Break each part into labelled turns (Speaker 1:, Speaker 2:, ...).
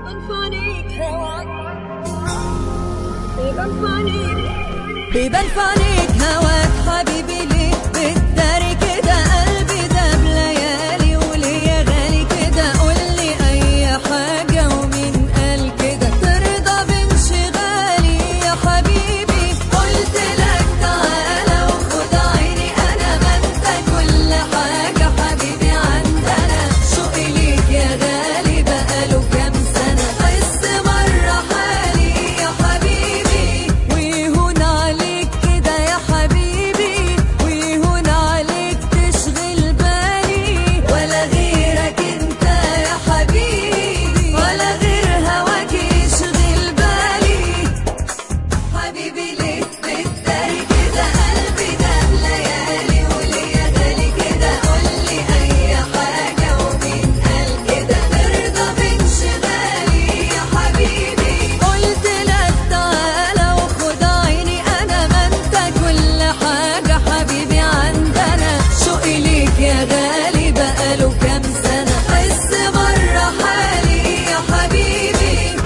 Speaker 1: بيبان فانيك هواك حبيبي ليه بتداري كده قلبي ده بليالي وليا غالي كده قولي اي حاجة ومين قال كده ترضى بانشغالي يا حبيبي قلت لك تعالى وخد عيني انا ما انت كل حاجة حبيبي عندنا شوقي ليك يا غالي بقاله كام سنة بس مرة حالي يا حبيبي ويهون عليك كده يا حبيبي ويهون عليك تشغل بالي ولا غيرك انت يا حبيبي ولا غير هواك يشغل بالي حبيبي ليه بتداري كده قلبي ده ليالي وليا غالي كده قولي اي حاجة ومين قال كده ترضى بانشغالي يا حبيبي قلت لك تعالى وخد عيني انا ما انت كل حاجة حبيبي عندنا شوقي ليك يا غالي بقاله كام سنة حس مرة حالي يا حبيبي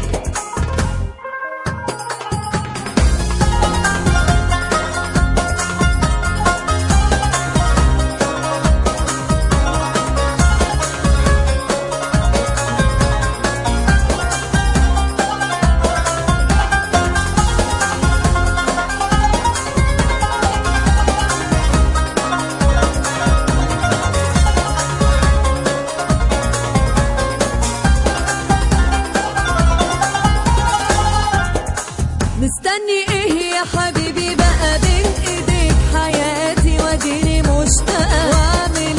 Speaker 1: مستني ايه يا حبيبي بقى بين ايديك حياتي واديني مشتاقة واعمل